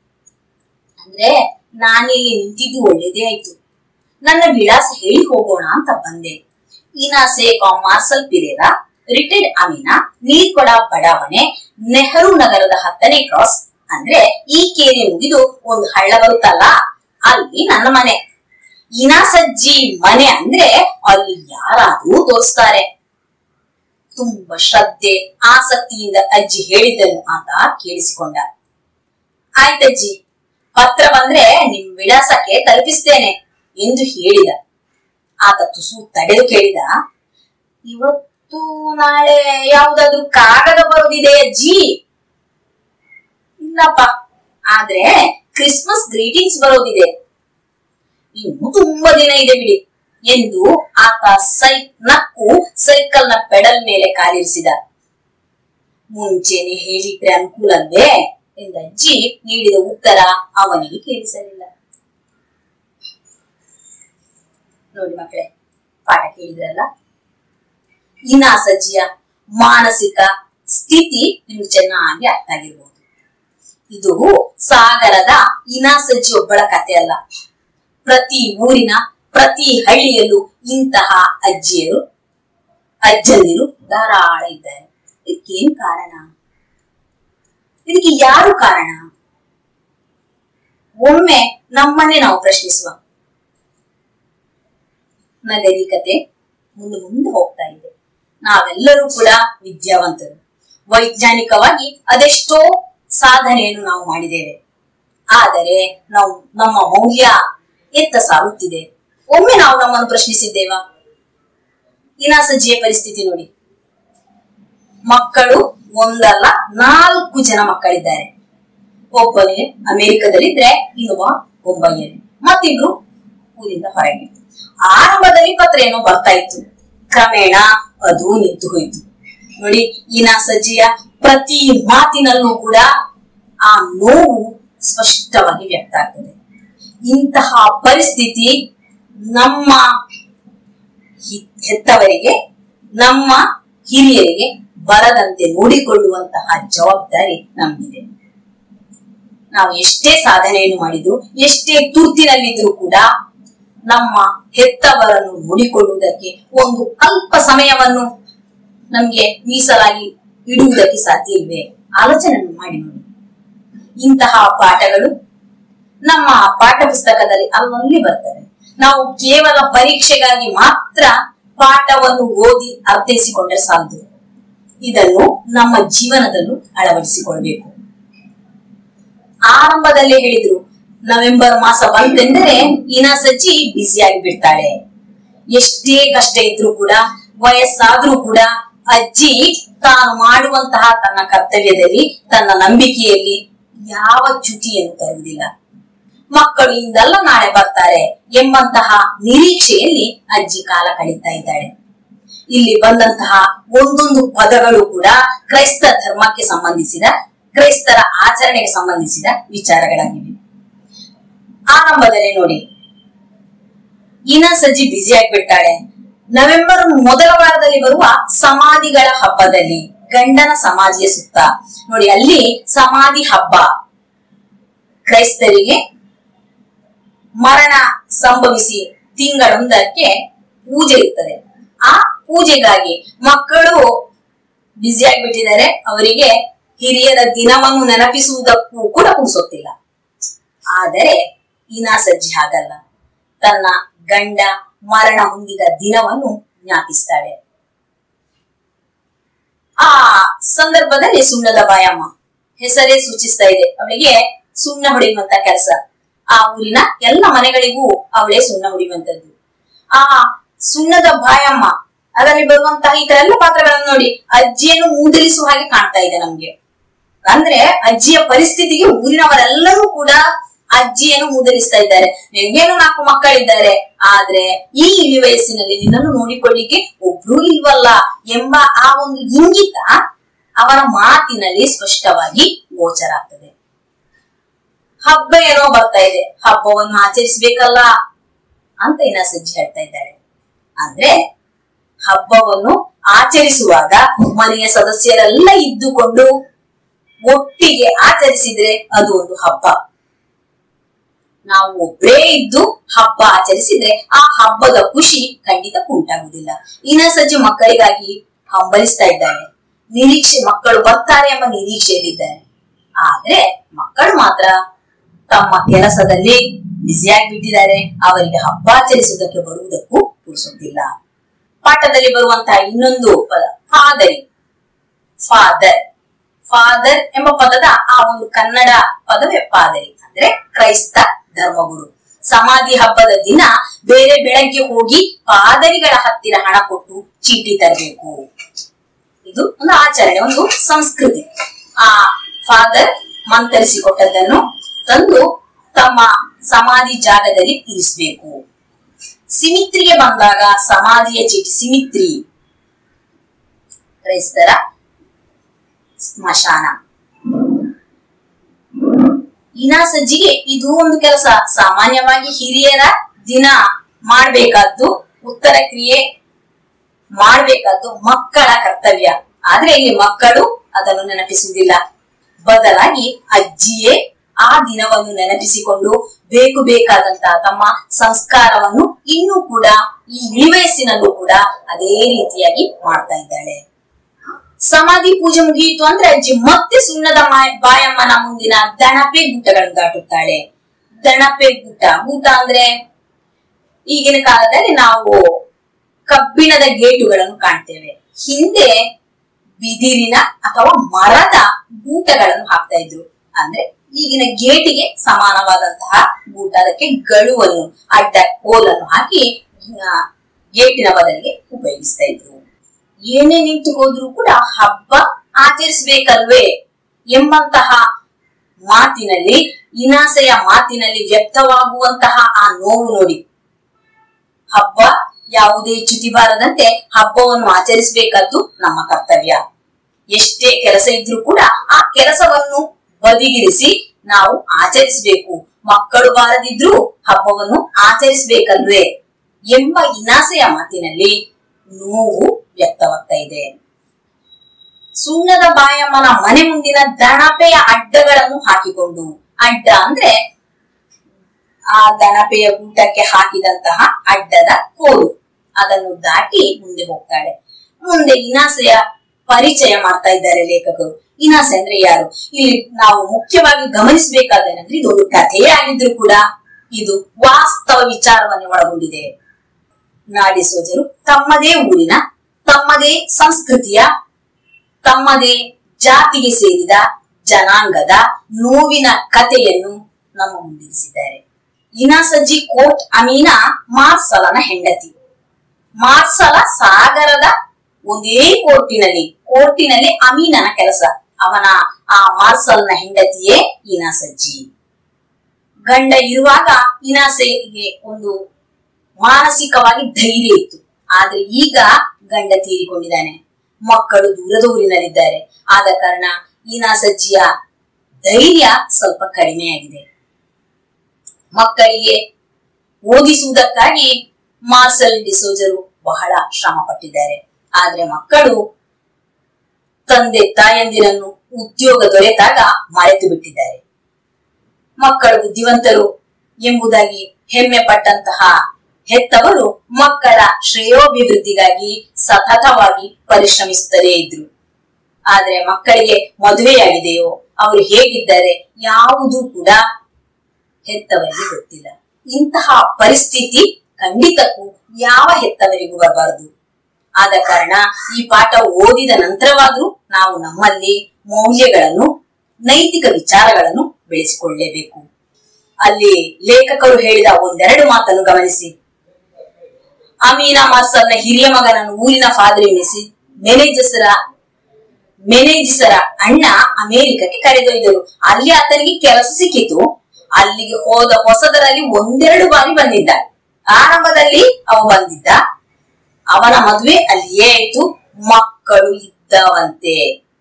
ಅಂದ್ರೆ ನಾನಿಲ್ಲಿ ನಿಂತಿದ್ದು ಒಳ್ಳೇದೇ ಆಯ್ತು ನನ್ನ ವಿಳಾಸ ಹೇಳಿ ಹೋಗೋಣ ಅಂತ ಬಂದೆ ಇನಾಸೆ ಮಾರ್ಸಲ್ ಪಿರೇರಾ ರಿಟೈರ್ಡ್ ಅಮೀನಾ ನೀರ್ಕೊಡ ಬಡಾವಣೆ ನೆಹರು ನಗರದ ಹತ್ತನೇ ಕ್ರಾಸ್ ಅಂದ್ರೆ ಈ ಕೇರಿ ಮುಗಿದು ಒಂದು ಹಳ್ಳ ಬರುತ್ತಲ್ಲ ಅಲ್ಲಿ ನನ್ನ ಮನೆ ಇನಾಸಜ್ಜಿ ಮನೆ ಅಂದ್ರೆ ಅಲ್ಲಿ ಯಾರಾದ್ರೂ ತೋರಿಸ್ತಾರೆ ತುಂಬಾ ಶ್ರದ್ಧೆ ಆಸಕ್ತಿಯಿಂದ ಅಜ್ಜಿ ಹೇಳಿದ್ದನು ಆತ ಕೇಳಿಸಿಕೊಂಡ ಆಯ್ತಜ್ಜಿ ಪತ್ರ ಬಂದ್ರೆ ನಿಮ್ ವಿಳಾಸಕ್ಕೆ ತಲುಪಿಸ್ತೇನೆ ಎಂದು ಹೇಳಿದ ಆತ ತುಸು ತಡೆದು ಕೇಳಿದ ಇವತ್ತು ನಾಳೆ ಯಾವುದಾದ್ರೂ ಕಾಗದ ಬರೋದಿದೆ ಅಜ್ಜಿ ಇಲ್ಲಪ್ಪ ಆದ್ರೆ ಕ್ರಿಸ್ಮಸ್ ಗ್ರೀಟಿಂಗ್ಸ್ ಬರೋದಿದೆ ಇನ್ನು ತುಂಬಾ ದಿನ ಇದೆ ಬಿಡಿ ಎಂದು ಆತ ಸೈ ನಕ್ಕು ಸೈಕಲ್ ನ ಪೆಡಲ್ ಮೇಲೆ ಕಾಲಿರಿಸಿದ ಮುಂಚೆನೆ ಹೇಳಿದ್ರೆ ಅನುಕೂಲವೇ ಎಂದ ಅಜ್ಜಿ ನೀಡಿದ ಉತ್ತರ ಅವನಿಗೆ ಕೇಳಿಸಲಿಲ್ಲ ನೋಡಿ ಮಕ್ಕಳೇ ಪಾಠ ಕೇಳಿದ್ರಲ್ಲ ಇನಾಸಜ್ಜಿಯ ಮಾನಸಿಕ ಸ್ಥಿತಿ ನಿಮ್ಗೆ ಚೆನ್ನಾಗಿ ಅರ್ಥ ಆಗಿರ್ಬೋದು ಇದು ಸಾಗರದ ಇನಾಸಜ್ಜಿ ಒಬ್ಬಳ ಕಥೆ ಅಲ್ಲ ಪ್ರತಿ ಊರಿನ ಪ್ರತಿ ಹಳ್ಳಿಯಲ್ಲೂ ಇಂತಹ ಅಜ್ಜಿಯರು ಅಜ್ಜಂದಿರು ಧಾರಾಳ ಇದ್ದಾರೆ ಇದಕ್ಕೇನ್ ಕಾರಣ ಇದಕ್ಕೆ ಯಾರು ಕಾರಣ ಒಮ್ಮೆ ನಮ್ಮನ್ನೇ ನಾವು ಪ್ರಶ್ನಿಸುವ ನಗರೀಕತೆ ಮುಂದೆ ಮುಂದೆ ಹೋಗ್ತಾ ಇದೆ ನಾವೆಲ್ಲರೂ ಕೂಡ ವಿದ್ಯಾವಂತರು ವೈಜ್ಞಾನಿಕವಾಗಿ ಅದೆಷ್ಟೋ ಸಾಧನೆಯನ್ನು ನಾವು ಮಾಡಿದ್ದೇವೆ ಆದರೆ ನಾವು ನಮ್ಮ ಮೌಲ್ಯ ಎತ್ತ ಸಾಗುತ್ತಿದೆ ಒಮ್ಮೆ ನಾವು ನಮ್ಮನ್ನು ಪ್ರಶ್ನಿಸಿದ್ದೇವಾ ಇನಾಸಜ್ಜಿಯ ಪರಿಸ್ಥಿತಿ ನೋಡಿ ಮಕ್ಕಳು ಒಂದಲ್ಲ ನಾಲ್ಕು ಜನ ಮಕ್ಕಳಿದ್ದಾರೆ ಒಬ್ಬನೇ ಅಮೆರಿಕದಲ್ಲಿದ್ರೆ ಇನ್ನೊಬ್ಬ ಮುಂಬೈಯಲ್ಲಿ ಮತ್ತಿಬ್ರು ಊರಿಂದ ಹೊರಗೆ ಆರಂಭದಲ್ಲಿ ಪತ್ರ ಏನೋ ಬರ್ತಾ ಇತ್ತು ಕ್ರಮೇಣ ಅದು ನಿಂತು ಹೋಯಿತು ನೋಡಿ ಇನಾಸಜ್ಜಿಯ ಪ್ರತಿ ಮಾತಿನಲ್ಲೂ ಕೂಡ ಆ ನೋವು ಸ್ಪಷ್ಟವಾಗಿ ವ್ಯಕ್ತ ಆಗ್ತದೆ ಇಂತಹ ಪರಿಸ್ಥಿತಿ ನಮ್ಮ ಹಿ- ಹೆತ್ತವರಿಗೆ ನಮ್ಮ ಹಿರಿಯರಿಗೆ ಬರದಂತೆ ನೋಡಿಕೊಳ್ಳುವಂತಹ ಜವಾಬ್ದಾರಿ ನಮಗಿದೆ ನಾವು ಎಷ್ಟೇ ಸಾಧನೆಯನ್ನು ಮಾಡಿದ್ರು ಎಷ್ಟೇ ತುರ್ತಿನಲ್ಲಿದ್ರೂ ಕೂಡ ನಮ್ಮ ಹೆತ್ತವರನ್ನು ನೋಡಿಕೊಳ್ಳುವುದಕ್ಕೆ ಒಂದು ಅಲ್ಪ ಸಮಯವನ್ನು ನಮ್ಗೆ ಮೀಸಲಾಗಿ ಇಡುವುದಕ್ಕೆ ಸಾಧ್ಯ ಇಲ್ವೇ ಆಲೋಚನೆ ಮಾಡಿ ನೋಡಿ ಇಂತಹ ಪಾಠಗಳು ನಮ್ಮ ಪಾಠ ಪುಸ್ತಕದಲ್ಲಿ ಅಲ್ಲಲ್ಲಿ ಬರ್ತವೆ ನಾವು ಕೇವಲ ಪರೀಕ್ಷೆಗಾಗಿ ಮಾತ್ರ ಪಾಠವನ್ನು ಓದಿ ಅರ್ಥೈಸಿಕೊಂಡ್ರೆ ಸಾಲದು ಇದನ್ನು ನಮ್ಮ ಜೀವನದಲ್ಲೂ ಅಳವಡಿಸಿಕೊಳ್ಬೇಕು ಆರಂಭದಲ್ಲೇ ಹೇಳಿದ್ರು ನವೆಂಬರ್ ಮಾಸ ಬಂತೆಂದರೆ ಇನಾಸಜ್ಜಿ ಬ್ಯುಸಿಯಾಗಿ ಬಿಡ್ತಾಳೆ ಎಷ್ಟೇ ಕಷ್ಟ ಇದ್ರೂ ಕೂಡ ವಯಸ್ಸಾದ್ರೂ ಕೂಡ ಅಜ್ಜಿ ತಾನು ಮಾಡುವಂತಹ ತನ್ನ ಕರ್ತವ್ಯದಲ್ಲಿ ತನ್ನ ನಂಬಿಕೆಯಲ್ಲಿ ಯಾವ ಚ್ಯುತಿಯನ್ನು ತರುವುದಿಲ್ಲ ಮಕ್ಕಳು ಇಂದಲ್ಲ ನಾಳೆ ಬರ್ತಾರೆ ಎಂಬಂತಹ ನಿರೀಕ್ಷೆಯಲ್ಲಿ ಅಜ್ಜಿ ಕಾಲ ಕಳೀತಾ ಇದ್ದಾಳೆ ಇಲ್ಲಿ ಬಂದಂತಹ ಒಂದೊಂದು ಪದಗಳು ಕೂಡ ಕ್ರೈಸ್ತ ಧರ್ಮಕ್ಕೆ ಸಂಬಂಧಿಸಿದ ಕ್ರೈಸ್ತರ ಆಚರಣೆಗೆ ಸಂಬಂಧಿಸಿದ ವಿಚಾರಗಳಾಗಿವೆ ಆರಂಭದಲ್ಲಿ ನೋಡಿ ಈನಾ ಸಜ್ಜಿ ಬ್ಯುಸಿ ಆಗ್ಬಿಡ್ತಾಳೆ ನವೆಂಬರ್ ಮೊದಲ ವಾರದಲ್ಲಿ ಬರುವ ಸಮಾಧಿಗಳ ಹಬ್ಬದಲ್ಲಿ ಗಂಡನ ಸಮಾಧಿಯ ಸುತ್ತ ನೋಡಿ ಅಲ್ಲಿ ಸಮಾಧಿ ಹಬ್ಬ ಕ್ರೈಸ್ತರಿಗೆ ಮರಣ ಸಂಭವಿಸಿ ತಿಂಗಳೊಂದಕ್ಕೆ ಪೂಜೆ ಇರ್ತದೆ ಆ ಪೂಜೆಗಾಗಿ ಮಕ್ಕಳು ಬ್ಯುಸಿ ಆಗಿಬಿಟ್ಟಿದ್ದಾರೆ ಅವರಿಗೆ ಹಿರಿಯರ ದಿನವನ್ನು ನೆನಪಿಸುವುದಕ್ಕೂ ಕೂಡ ಪುರುಸೊತ್ತಿಲ್ಲ ಆದರೆ ಈನಾ ಸಜ್ಜಿ ಹಾಗಲ್ಲ ತನ್ನ ಗಂಡ ಮರಣ ಹೊಂದಿದ ದಿನವನ್ನು ಜ್ಞಾಪಿಸ್ತಾಳೆ ಆ ಸಂದರ್ಭದಲ್ಲಿ ಸುಣ್ಣದ ಬಾಯಮ್ಮ ಹೆಸರೇ ಸೂಚಿಸ್ತಾ ಇದೆ ಅವಳಿಗೆ ಸುಣ್ಣ ಹೊಡೆಯುವಂತ ಕೆಲಸ ಆ ಊರಿನ ಎಲ್ಲ ಮನೆಗಳಿಗೂ ಅವಳೇ ಸುಣ್ಣ ಹೊಡೆಯುವಂತದ್ದು ಆ ಸುಣ್ಣದ ಬಾಯಮ್ಮ ಅದರಲ್ಲಿ ಬರುವಂತಹ ಈ ತರ ಎಲ್ಲ ಪಾತ್ರಗಳನ್ನು ನೋಡಿ ಅಜ್ಜಿಯನ್ನು ಮೂದಲಿಸುವ ಹಾಗೆ ಕಾಣ್ತಾ ಇದೆ ನಮ್ಗೆ ಅಂದ್ರೆ ಅಜ್ಜಿಯ ಪರಿಸ್ಥಿತಿಗೆ ಊರಿನವರೆಲ್ಲರೂ ಕೂಡ ಅಜ್ಜಿಯನ್ನು ಮೂದಲಿಸ್ತಾ ಇದ್ದಾರೆ ನಿನ್ಗೇನು ನಾಲ್ಕು ಮಕ್ಕಳಿದ್ದಾರೆ ಆದ್ರೆ ಈ ಇಳಿ ವಯಸ್ಸಿನಲ್ಲಿ ನಿನ್ನನ್ನು ನೋಡಿಕೊಳ್ಳಿಕ್ಕೆ ಒಬ್ರು ಇಲ್ವಲ್ಲ ಎಂಬ ಆ ಒಂದು ಇಂಗಿತ ಅವರ ಮಾತಿನಲ್ಲಿ ಸ್ಪಷ್ಟವಾಗಿ ಗೋಚರ ಆಗ್ತದೆ ಹಬ್ಬ ಏನೋ ಬರ್ತಾ ಇದೆ ಹಬ್ಬವನ್ನು ಆಚರಿಸ್ಬೇಕಲ್ಲ ಅಂತ ಇನ್ನ ಸಜ್ಜಿ ಹೇಳ್ತಾ ಇದ್ದಾರೆ ಅಂದ್ರೆ ಹಬ್ಬವನ್ನು ಆಚರಿಸುವಾಗ ಮನೆಯ ಸದಸ್ಯರೆಲ್ಲ ಇದ್ದುಕೊಂಡು ಒಟ್ಟಿಗೆ ಆಚರಿಸಿದ್ರೆ ಅದು ಒಂದು ಹಬ್ಬ ನಾವು ಒಬ್ಬರೇ ಇದ್ದು ಹಬ್ಬ ಆಚರಿಸಿದ್ರೆ ಆ ಹಬ್ಬದ ಖುಷಿ ಖಂಡಿತ ಉಂಟಾಗುವುದಿಲ್ಲ ಇನ್ನ ಸಜ್ಜಿ ಮಕ್ಕಳಿಗಾಗಿ ಹಂಬಲಿಸ್ತಾ ಇದ್ದಾಳೆ ನಿರೀಕ್ಷೆ ಮಕ್ಕಳು ಬರ್ತಾರೆ ಎಂಬ ನಿರೀಕ್ಷೆಯಲ್ಲಿದ್ದಾರೆ ಆದ್ರೆ ಮಕ್ಕಳು ಮಾತ್ರ ತಮ್ಮ ಕೆಲಸದಲ್ಲಿ ಬ್ಯುಸಿಯಾಗಿ ಬಿಟ್ಟಿದ್ದಾರೆ ಅವರಿಗೆ ಹಬ್ಬ ಆಚರಿಸುವುದಕ್ಕೆ ಬರುವುದಕ್ಕೂ ಪುರುಸುತ್ತಿಲ್ಲ ಪಾಠದಲ್ಲಿ ಬರುವಂತಹ ಇನ್ನೊಂದು ಪದ ಫಾದರಿ ಫಾದರ್ ಫಾದರ್ ಎಂಬ ಪದದ ಆ ಒಂದು ಕನ್ನಡ ಪದವೇ ಪಾದರಿ ಅಂದ್ರೆ ಕ್ರೈಸ್ತ ಧರ್ಮಗುರು ಸಮಾಧಿ ಹಬ್ಬದ ದಿನ ಬೇರೆ ಬೆಳಗ್ಗೆ ಹೋಗಿ ಪಾದರಿಗಳ ಹತ್ತಿರ ಹಣ ಕೊಟ್ಟು ಚೀಟಿ ತರಬೇಕು ಇದು ಒಂದು ಆಚರಣೆ ಒಂದು ಸಂಸ್ಕೃತಿ ಆ ಫಾದರ್ ಮಂತರಿಸಿ ಕೊಟ್ಟದ್ದನ್ನು ತಂದು ತಮ್ಮ ಸಮಾಧಿ ಜಾಗದಲ್ಲಿ ಇರಿಸಬೇಕು ಸಿಮಿತ್ರಿಗೆ ಬಂದಾಗ ಸಮಾಧಿಯ ಚೀಟಿ ಸಿಮಿತ್ರಿ ಕ್ರೈಸ್ತರ ಸ್ಮಶಾನ ಇನಾ ಸಜ್ಜಿಗೆ ಇದು ಒಂದು ಕೆಲಸ ಸಾಮಾನ್ಯವಾಗಿ ಹಿರಿಯರ ದಿನ ಮಾಡ್ಬೇಕಾದ್ದು ಉತ್ತರ ಕ್ರಿಯೆ ಮಾಡ್ಬೇಕಾದ್ದು ಮಕ್ಕಳ ಕರ್ತವ್ಯ ಆದ್ರೆ ಇಲ್ಲಿ ಮಕ್ಕಳು ಅದನ್ನು ನೆನಪಿಸುವುದಿಲ್ಲ ಬದಲಾಗಿ ಅಜ್ಜಿಯೇ ಆ ದಿನವನ್ನು ನೆನಪಿಸಿಕೊಂಡು ಬೇಕು ಬೇಕಾದಂತಹ ತಮ್ಮ ಸಂಸ್ಕಾರವನ್ನು ಇನ್ನೂ ಕೂಡ ಈ ಇಳಿವಯಸ್ಸಿನಲ್ಲೂ ಕೂಡ ಅದೇ ರೀತಿಯಾಗಿ ಮಾಡ್ತಾ ಇದ್ದಾಳೆ ಸಮಾಧಿ ಪೂಜೆ ಮುಗಿಯಿತು ಅಂದ್ರೆ ಅಜ್ಜಿ ಮತ್ತೆ ಸುಣ್ಣದ ಮಾ- ಬಾಯಮ್ಮನ ಮುಂದಿನ ದಣಪೆ ಗೂಟಗಳನ್ನು ದಾಟುತ್ತಾಳೆ ದಣಪೆ ಗೂಟ ಗೂಟ ಅಂದ್ರೆ ಈಗಿನ ಕಾಲದಲ್ಲಿ ನಾವು ಕಬ್ಬಿಣದ ಗೇಟುಗಳನ್ನು ಕಾಣ್ತೇವೆ ಹಿಂದೆ ಬಿದಿರಿನ ಅಥವಾ ಮರದ ಗೂಟಗಳನ್ನು ಹಾಕ್ತಾ ಇದ್ರು ಅಂದ್ರೆ ಈಗಿನ ಗೇಟಿಗೆ ಸಮಾನವಾದಂತಹ ಗೂಟ ಅದಕ್ಕೆ ಗಳುವನ್ನು ಅಡ್ಡ ಕೋಲನ್ನು ಹಾಕಿ ಆ, ಗೇಟಿನ ಬದಲಿಗೆ ಉಪಯೋಗಿಸ್ತಾ ಇದ್ರು ಏನೇ ನಿಂತು ಹೋದ್ರೂ ಕೂಡ ಹಬ್ಬ ಆಚರಿಸ್ಬೇಕಲ್ವೇ ಎಂಬಂತಹ ಮಾತಿನಲ್ಲಿ ಇನಾಸೆಯ ಮಾತಿನಲ್ಲಿ ವ್ಯಕ್ತವಾಗುವಂತಹ ಆ ನೋವು ನೋಡಿ ಹಬ್ಬ ಯಾವುದೇ ಚ್ಯುತಿ ಬಾರದಂತೆ ಹಬ್ಬವನ್ನು ಆಚರಿಸಬೇಕಾದ್ದು ನಮ್ಮ ಕರ್ತವ್ಯ ಎಷ್ಟೇ ಕೆಲಸ ಇದ್ರೂ ಕೂಡ ಆ ಕೆಲಸವನ್ನು ಬದಿಗಿರಿಸಿ ನಾವು ಆಚರಿಸಬೇಕು ಮಕ್ಕಳು ಬಾರದಿದ್ರೂ ಹಬ್ಬವನ್ನು ಆಚರಿಸಬೇಕಲ್ವೇ ಎಂಬ ಇನಾಸೆಯ ಮಾತಿನಲ್ಲಿ ನೋವು ವ್ಯಕ್ತವಾಗ್ತಾ ಇದೆ ಸುಣ್ಣದ ಬಾಯಮ್ಮನ ಮನೆ ಮುಂದಿನ ದಣಪೆಯ ಅಡ್ಡಗಳನ್ನು ಹಾಕಿಕೊಂಡು ಅಡ್ಡ ಅಂದ್ರೆ ಆ ದಣಪೆಯ ಗೂಟಕ್ಕೆ ಹಾಕಿದಂತಹ ಅಡ್ಡದ ಕೋಲು ಅದನ್ನು ದಾಟಿ ಮುಂದೆ ಹೋಗ್ತಾಳೆ ಮುಂದೆ ಇನಾಸೆಯ ಪರಿಚಯ ಮಾಡ್ತಾ ಇದ್ದಾರೆ ಲೇಖಕರು ಇನಾಸೆ ಅಂದ್ರೆ ಯಾರು ಇಲ್ಲಿ ನಾವು ಮುಖ್ಯವಾಗಿ ಗಮನಿಸಬೇಕಾದೇನಂದ್ರೆ ಇದೊಂದು ಕಥೆಯೇ ಆಗಿದ್ರು ಕೂಡ ಇದು ವಾಸ್ತವ ವಿಚಾರವನ್ನು ಒಳಗೊಂಡಿದೆ ನಾಡಿ ಸೋಜರು ತಮ್ಮದೇ ಊರಿನ ತಮ್ಮದೇ ಸಂಸ್ಕೃತಿಯ ತಮ್ಮದೇ ಜಾತಿಗೆ ಸೇರಿದ ಜನಾಂಗದ ನೋವಿನ ಕಥೆಯನ್ನು ನಮ್ಮ ಮುಂದಿರಿಸಿದ್ದಾರೆ ಇನಾಸಜ್ಜಿ ಕೋಟ್ ಅಮೀನಾ ಮಾರ್ಸಲನ ಹೆಂಡತಿ ಮಾರ್ಸಲ ಸಾಗರದ ಒಂದೇ ಕೋರ್ಟಿನಲ್ಲಿ ಕೋರ್ಟಿನಲ್ಲಿ ಅಮೀನನ ಕೆಲಸ ಅವನ ಆ ಮಾರ್ಸಲ್ನ ಹೆಂಡತಿಯೇ ಇನಾಸಜ್ಜಿ ಗಂಡ ಇರುವಾಗ ಇನಾಸೆಗೆ ಒಂದು ಮಾನಸಿಕವಾಗಿ ಧೈರ್ಯ ಇತ್ತು ಆದ್ರೆ ಈಗ ಗಂಡ ತೀರಿಕೊಂಡಿದ್ದಾನೆ ಮಕ್ಕಳು ದೂರದ ಊರಿನಲ್ಲಿದ್ದಾರೆ ಆದ ಕಾರಣ ಈನಾಸಜ್ಜಿಯ ಧೈರ್ಯ ಸ್ವಲ್ಪ ಕಡಿಮೆಯಾಗಿದೆ ಮಕ್ಕಳಿಗೆ ಓದಿಸುವುದಕ್ಕಾಗಿ ಮಾರ್ಸಲ್ ಡಿಸೋಜರು ಬಹಳ ಶ್ರಮ ಪಟ್ಟಿದ್ದಾರೆ ಆದ್ರೆ ಮಕ್ಕಳು ತಂದೆ ತಾಯಂದಿರನ್ನು ಉದ್ಯೋಗ ದೊರೆತಾಗ ಮರೆತು ಬಿಟ್ಟಿದ್ದಾರೆ ಮಕ್ಕಳು ಬುದ್ಧಿವಂತರು ಎಂಬುದಾಗಿ ಹೆಮ್ಮೆ ಪಟ್ಟಂತಹ ಹೆತ್ತವರು ಮಕ್ಕಳ ಶ್ರೇಯೋಭಿವೃದ್ಧಿಗಾಗಿ ಸತತವಾಗಿ ಪರಿಶ್ರಮಿಸುತ್ತಲೇ ಇದ್ರು ಆದ್ರೆ ಮಕ್ಕಳಿಗೆ ಮದುವೆಯಾಗಿದೆಯೋ ಅವರು ಹೇಗಿದ್ದಾರೆ ಯಾವುದೂ ಕೂಡ ಹೆತ್ತವರಿಗೆ ಗೊತ್ತಿಲ್ಲ ಇಂತಹ ಪರಿಸ್ಥಿತಿ ಖಂಡಿತಕ್ಕೂ ಯಾವ ಹೆತ್ತವರಿಗೂ ಬರಬಾರದು ಆದ ಕಾರಣ ಈ ಪಾಠ ಓದಿದ ನಂತರವಾದ್ರೂ ನಾವು ನಮ್ಮಲ್ಲಿ ಮೌಲ್ಯಗಳನ್ನು ನೈತಿಕ ವಿಚಾರಗಳನ್ನು ಬೆಳೆಸಿಕೊಳ್ಳಲೇಬೇಕು ಅಲ್ಲಿ ಲೇಖಕರು ಹೇಳಿದ ಒಂದೆರಡು ಮಾತನ್ನು ಗಮನಿಸಿ ಅಮೀನಾ ಮಾರ್ಸಲ್ನ ಹಿರಿಯ ಮಗನನ್ನು ಊರಿನ ಫಾದರ್ ಎನಿಸಿ ಮೆನೇಜಸರ ಮೆನೇಜಿಸರ ಅಣ್ಣ ಅಮೆರಿಕಕ್ಕೆ ಕರೆದೊಯ್ದರು ಅಲ್ಲಿ ಆತನಿಗೆ ಕೆಲಸ ಸಿಕ್ಕಿತು ಅಲ್ಲಿಗೆ ಹೋದ ಹೊಸದರಲ್ಲಿ ಒಂದೆರಡು ಬಾರಿ ಬಂದಿದ್ದ ಆರಂಭದಲ್ಲಿ ಅವ ಬಂದಿದ್ದ ಅವನ ಮದುವೆ ಅಲ್ಲಿಯೇ ಆಯ್ತು ಮಕ್ಕಳು ಇದ್ದವಂತೆ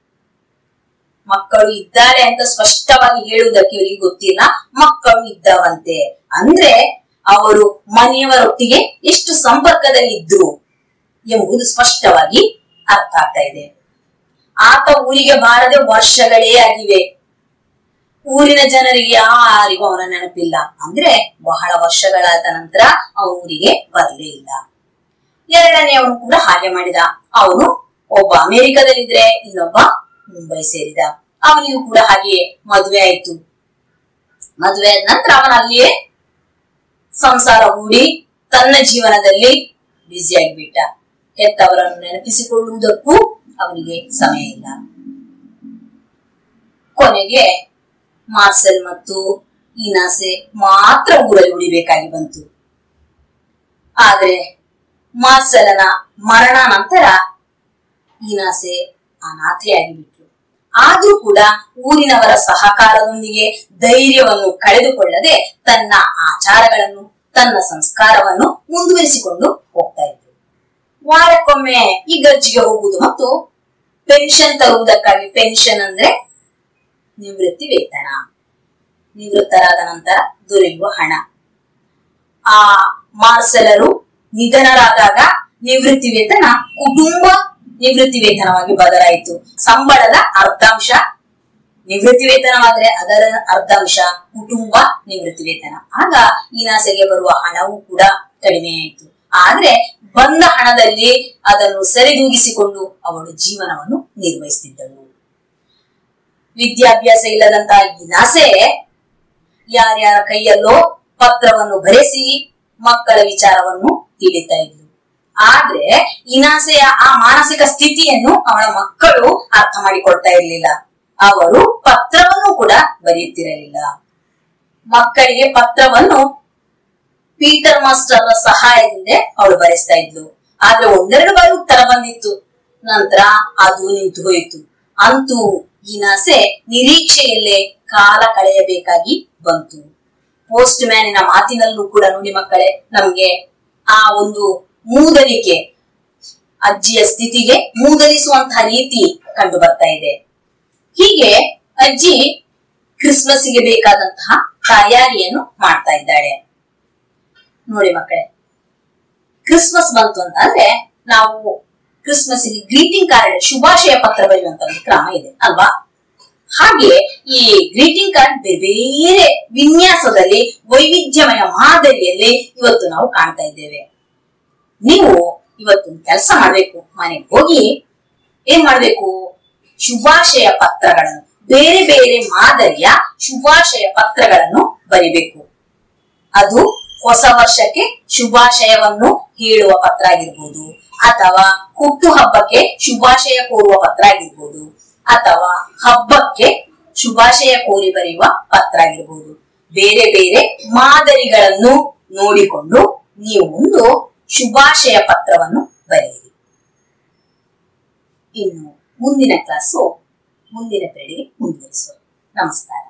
ಮಕ್ಕಳು ಇದ್ದಾರೆ ಅಂತ ಸ್ಪಷ್ಟವಾಗಿ ಹೇಳುವುದಕ್ಕೆ ಇವರಿಗೆ ಗೊತ್ತಿಲ್ಲ ಮಕ್ಕಳು ಇದ್ದವಂತೆ ಅಂದ್ರೆ ಅವರು ಮನೆಯವರೊಟ್ಟಿಗೆ ಎಷ್ಟು ಸಂಪರ್ಕದಲ್ಲಿ ಇದ್ರು ಎಂಬುದು ಸ್ಪಷ್ಟವಾಗಿ ಅರ್ಥ ಆಗ್ತಾ ಇದೆ ಆತ ಊರಿಗೆ ಬಾರದೆ ವರ್ಷಗಳೇ ಆಗಿವೆ ಊರಿನ ಜನರಿಗೆ ಯಾರಿಗೂ ಅವನ ನೆನಪಿಲ್ಲ ಅಂದ್ರೆ ಬಹಳ ವರ್ಷಗಳಾದ ನಂತರ ಅವನು ಊರಿಗೆ ಬರಲೇ ಇಲ್ಲ ಎರಡನೆಯವನು ಕೂಡ ಹಾಗೆ ಮಾಡಿದ ಅವನು ಒಬ್ಬ ಅಮೆರಿಕದಲ್ಲಿದ್ರೆ ಇನ್ನೊಬ್ಬ ಮುಂಬೈ ಸೇರಿದ ಅವನಿಗೂ ಕೂಡ ಹಾಗೆಯೇ ಮದುವೆ ಆಯ್ತು ಮದುವೆ ಆದ ನಂತರ ಅವನ ಅಲ್ಲಿಯೇ ಸಂಸಾರ ಹೂಡಿ ತನ್ನ ಜೀವನದಲ್ಲಿ ಬ್ಯುಸಿಯಾಗಿಬಿಟ್ಟ ಹೆತ್ತವರನ್ನು ನೆನಪಿಸಿಕೊಳ್ಳುವುದಕ್ಕೂ ಅವನಿಗೆ ಸಮಯ ಇಲ್ಲ ಕೊನೆಗೆ ಮಾರ್ಸೆಲ್ ಮತ್ತು ಈನಾಸೆ ಮಾತ್ರ ಊರಲ್ಲಿ ಉಳಿಬೇಕಾಗಿ ಬಂತು ಆದ್ರೆ ಮಾರ್ಸೆಲನ ಮರಣ ನಂತರ ಈನಾಸೆ ಅನಾಥೆಯಾಗಿ ಬಿಟ್ರು ಆದ್ರೂ ಕೂಡ ಊರಿನವರ ಸಹಕಾರದೊಂದಿಗೆ ಧೈರ್ಯವನ್ನು ಕಳೆದುಕೊಳ್ಳದೆ ತನ್ನ ಆಚಾರಗಳನ್ನು ತನ್ನ ಸಂಸ್ಕಾರವನ್ನು ಮುಂದುವರಿಸಿಕೊಂಡು ಹೋಗ್ತಾ ಇದ್ರು ವಾರಕ್ಕೊಮ್ಮೆ ಈ ಗರ್ಜಿಗೆ ಹೋಗುವುದು ಮತ್ತು ಪೆನ್ಷನ್ ತರುವುದಕ್ಕಾಗಿ ಪೆನ್ಷನ್ ಅಂದ್ರೆ ನಿವೃತ್ತಿ ವೇತನ ನಿವೃತ್ತರಾದ ನಂತರ ದೊರೆಯುವ ಹಣ ಆ ಮಾರ್ಸೆಲರು ನಿಧನರಾದಾಗ ನಿವೃತ್ತಿ ವೇತನ ಕುಟುಂಬ ನಿವೃತ್ತಿ ವೇತನವಾಗಿ ಬದಲಾಯಿತು ಸಂಬಳದ ಅರ್ಧಾಂಶ ನಿವೃತ್ತಿ ವೇತನವಾದ್ರೆ ಅದರ ಅರ್ಧಾಂಶ ಕುಟುಂಬ ನಿವೃತ್ತಿ ವೇತನ ಆಗ ಈನಾಸೆಗೆ ಬರುವ ಹಣವೂ ಕೂಡ ಕಡಿಮೆಯಾಯಿತು ಆದ್ರೆ ಬಂದ ಹಣದಲ್ಲಿ ಅದನ್ನು ಸರಿದೂಗಿಸಿಕೊಂಡು ಅವಳು ಜೀವನವನ್ನು ನಿರ್ವಹಿಸುತ್ತಿದ್ದಳು ವಿದ್ಯಾಭ್ಯಾಸ ಇಲ್ಲದಂತಹ ಇನಾಸೆ ಯಾರ್ಯಾರ ಕೈಯಲ್ಲೋ ಪತ್ರವನ್ನು ಬರೆಸಿ ಮಕ್ಕಳ ವಿಚಾರವನ್ನು ತಿಳಿತಾ ಇದ್ಲು ಆದ್ರೆ ಇನಾಸೆಯ ಆ ಮಾನಸಿಕ ಸ್ಥಿತಿಯನ್ನು ಅವಳ ಮಕ್ಕಳು ಅರ್ಥ ಮಾಡಿಕೊಳ್ತಾ ಇರ್ಲಿಲ್ಲ ಅವರು ಪತ್ರವನ್ನು ಕೂಡ ಬರೆಯುತ್ತಿರಲಿಲ್ಲ ಮಕ್ಕಳಿಗೆ ಪತ್ರವನ್ನು ಪೀಟರ್ ಮಾಸ್ಟರ್ ಸಹಾಯದಿಂದ ಅವಳು ಬರೆಸ್ತಾ ಇದ್ಲು ಆದ್ರೆ ಒಂದೆರಡು ಬಾರಿ ಉತ್ತರ ಬಂದಿತ್ತು ನಂತರ ಅದು ನಿಂತು ಹೋಯಿತು ಅಂತೂ ಈನಾಸೆ ನಿರೀಕ್ಷೆಯಲ್ಲೇ ಕಾಲ ಕಳೆಯಬೇಕಾಗಿ ಬಂತು ಪೋಸ್ಟ್ ಮ್ಯಾನಿನ ಮಾತಿನಲ್ಲೂ ಕೂಡ ನೋಡಿ ಮಕ್ಕಳೇ ನಮ್ಗೆ ಆ ಒಂದು ಮೂದಲಿಕೆ ಅಜ್ಜಿಯ ಸ್ಥಿತಿಗೆ ಮೂದಲಿಸುವಂತಹ ರೀತಿ ಕಂಡು ಬರ್ತಾ ಇದೆ ಹೀಗೆ ಅಜ್ಜಿ ಕ್ರಿಸ್ಮಸ್ಗೆ ಬೇಕಾದಂತಹ ತಯಾರಿಯನ್ನು ಮಾಡ್ತಾ ಇದ್ದಾಳೆ ನೋಡಿ ಮಕ್ಕಳೇ ಕ್ರಿಸ್ಮಸ್ ಬಂತು ಅಂತ ಅಂದ್ರೆ ನಾವು ಕ್ರಿಸ್ಮಸ್ಗೆ ಗ್ರೀಟಿಂಗ್ ಕಾರ್ಡ್ ಶುಭಾಶಯ ಪತ್ರ ಬರೆಯುವಂತ ಒಂದು ಕ್ರಮ ಇದೆ ಅಲ್ವಾ ಹಾಗೆ ಈ ಗ್ರೀಟಿಂಗ್ ಕಾರ್ಡ್ ಬೇರೆ ಬೇರೆ ವಿನ್ಯಾಸದಲ್ಲಿ ವೈವಿಧ್ಯಮಯ ಮಾದರಿಯಲ್ಲಿ ಇವತ್ತು ನಾವು ಕಾಣ್ತಾ ಇದ್ದೇವೆ ನೀವು ಇವತ್ತು ಕೆಲಸ ಮಾಡ್ಬೇಕು ಮನೆಗೆ ಹೋಗಿ ಏನ್ ಮಾಡ್ಬೇಕು ಶುಭಾಶಯ ಪತ್ರಗಳನ್ನು ಬೇರೆ ಬೇರೆ ಮಾದರಿಯ ಶುಭಾಶಯ ಪತ್ರಗಳನ್ನು ಬರಿಬೇಕು ಅದು ಹೊಸ ವರ್ಷಕ್ಕೆ ಶುಭಾಶಯವನ್ನು ಹೇಳುವ ಪತ್ರ ಆಗಿರ್ಬೋದು ಅಥವಾ ಹುಟ್ಟು ಹಬ್ಬಕ್ಕೆ ಶುಭಾಶಯ ಕೋರುವ ಪತ್ರ ಆಗಿರ್ಬೋದು ಅಥವಾ ಹಬ್ಬಕ್ಕೆ ಶುಭಾಶಯ ಕೋರಿ ಬರೆಯುವ ಪತ್ರ ಆಗಿರ್ಬೋದು ಬೇರೆ ಬೇರೆ ಮಾದರಿಗಳನ್ನು ನೋಡಿಕೊಂಡು ನೀವು ಒಂದು ಶುಭಾಶಯ ಪತ್ರವನ್ನು ಬರೆಯಿರಿ ಇನ್ನು ಮುಂದಿನ ಕ್ಲಾಸು ಮುಂದಿನ ಪೀಳಿಗೆ ಮುಂದುವರಿಸುವ ನಮಸ್ಕಾರ